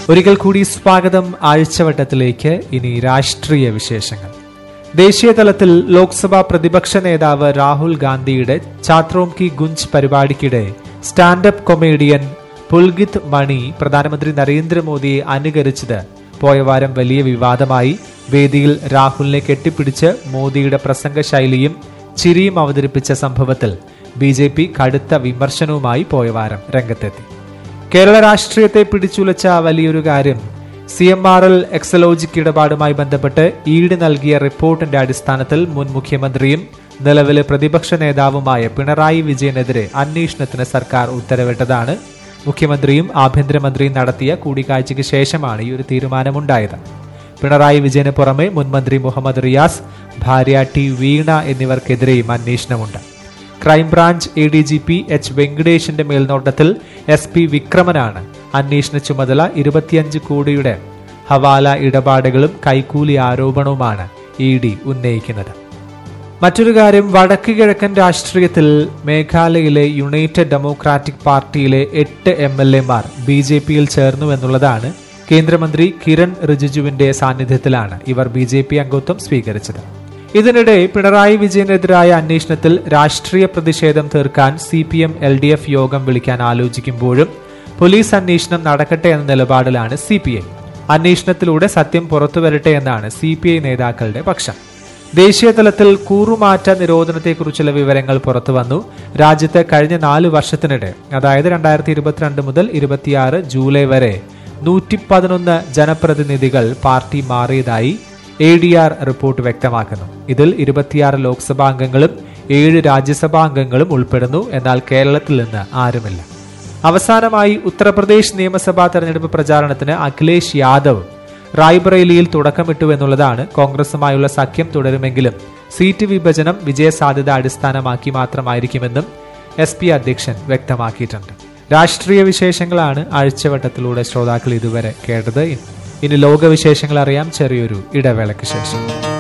ഒരിക്കൽ കൂടി സ്വാഗതം ആഴ്ചവട്ടത്തിലേക്ക് ഇനി രാഷ്ട്രീയ വിശേഷങ്ങൾ ദേശീയ തലത്തിൽ ലോക്സഭാ പ്രതിപക്ഷ നേതാവ് രാഹുൽ ഗാന്ധിയുടെ ചാത്രോം കി ഗുഞ്ച് പരിപാടിക്കിടെ സ്റ്റാൻഡപ്പ് കൊമേഡിയൻ പുൽഗിത് മണി പ്രധാനമന്ത്രി നരേന്ദ്രമോദിയെ അനുകരിച്ചത് പോയ വാരം വലിയ വിവാദമായി വേദിയിൽ രാഹുലിനെ കെട്ടിപ്പിടിച്ച് മോദിയുടെ പ്രസംഗ ശൈലിയും ചിരിയും അവതരിപ്പിച്ച സംഭവത്തിൽ ബി ജെ പി കടുത്ത വിമർശനവുമായി പോയ വാരം രംഗത്തെത്തി കേരള രാഷ്ട്രീയത്തെ പിടിച്ചുലച്ച വലിയൊരു കാര്യം C M R L Exalogic ഇടപാടുമായി ബന്ധപ്പെട്ട് ഈട് നൽകിയ റിപ്പോർട്ടിന്റെ അടിസ്ഥാനത്തിൽ മുൻ മുഖ്യമന്ത്രിയും നിലവിലെ പ്രതിപക്ഷ നേതാവുമായ പിണറായി വിജയനെതിരെ അന്വേഷണത്തിന് സർക്കാർ ഉത്തരവിട്ടതാണ് മുഖ്യമന്ത്രിയും ആഭ്യന്തരമന്ത്രിയും നടത്തിയ കൂടിക്കാഴ്ചയ്ക്ക് ശേഷമാണ് ഈ ഒരു തീരുമാനമുണ്ടായത് പിണറായി വിജയന് പുറമെ മുൻമന്ത്രി മുഹമ്മദ് റിയാസ് ഭാര്യ ടി വീണ എന്നിവർക്കെതിരെയും അന്വേഷണമുണ്ട് crime branch A D G P H വെങ്കടേഷിന്റെ മേൽനോട്ടത്തിൽ എസ് പി വിക്രമനാണ് അന്വേഷണ ചുമതല ഇരുപത്തിയഞ്ച് കോടിയുടെ ഹവാല ഇടപാടുകളും കൈക്കൂലി ആരോപണവുമാണ് ഇ ഡി ഉന്നയിക്കുന്നത് മറ്റൊരു കാര്യം വടക്ക് കിഴക്കൻ രാഷ്ട്രീയത്തിൽ മേഘാലയയിലെ യുണൈറ്റഡ് ഡെമോക്രാറ്റിക് പാർട്ടിയിലെ എട്ട് എം എൽ എമാർ ബി ജെ പിയിൽ ചേർന്നുവെന്നുള്ളതാണ് കേന്ദ്രമന്ത്രി കിരൺ റിജിജുവിന്റെ സാന്നിധ്യത്തിലാണ് ഇവർ ബി ജെ പി അംഗത്വം സ്വീകരിച്ചത് ഇതിനിടെ പിണറായി വിജയനെതിരായ അന്വേഷണത്തിൽ രാഷ്ട്രീയ പ്രതിഷേധം തീർക്കാൻ C P M L D F യോഗം വിളിക്കാൻ ആലോചിക്കുമ്പോഴും പോലീസ് അന്വേഷണം നടക്കട്ടെ എന്ന നിലപാടിലാണ് സി പി ഐ അന്വേഷണത്തിലൂടെ സത്യം പുറത്തുവരട്ടെ എന്നാണ് സി പി ഐ നേതാക്കളുടെ പക്ഷം ദേശീയ തലത്തിൽ കൂറുമാറ്റ നിരോധനത്തെക്കുറിച്ചുള്ള വിവരങ്ങൾ പുറത്തു വന്നു രാജ്യത്ത് കഴിഞ്ഞ നാല് വർഷത്തിനിടെ അതായത് രണ്ടായിരത്തി ഇരുപത്തിരണ്ട് മുതൽ ഇരുപത്തിയാറ് ജൂലൈ വരെ നൂറ്റി പതിനൊന്ന് ജനപ്രതിനിധികൾ പാർട്ടി മാറിയതായി എ ഡി ആർ റിപ്പോർട്ട് വ്യക്തമാക്കുന്നു ഇതിൽ ഇരുപത്തിയാറ് ലോക്സഭാ അംഗങ്ങളും ഏഴ് രാജ്യസഭാ അംഗങ്ങളും ഉൾപ്പെടുന്നു എന്നാൽ കേരളത്തിൽ നിന്ന് ആരുമില്ല അവസാനമായി ഉത്തർപ്രദേശ് നിയമസഭാ തെരഞ്ഞെടുപ്പ് പ്രചാരണത്തിന് അഖിലേഷ് യാദവ് റായ്ബറേലിയിൽ തുടക്കമിട്ടു എന്നുള്ളതാണ് കോൺഗ്രസുമായുള്ള സഖ്യം തുടരുമെങ്കിലും സീറ്റ് വിഭജനം വിജയസാധ്യത അടിസ്ഥാനമാക്കി മാത്രമായിരിക്കുമെന്നും എസ് പി അധ്യക്ഷൻ വ്യക്തമാക്കിയിട്ടുണ്ട് രാഷ്ട്രീയ വിശേഷങ്ങളാണ് ആഴ്ചവട്ടത്തിലൂടെ ശ്രോതാക്കൾ ഇതുവരെ കേട്ടത് ഇനി ലോകവിശേഷങ്ങൾ അറിയാം ചെറിയൊരു ഇടവേളയ്ക്ക് ശേഷം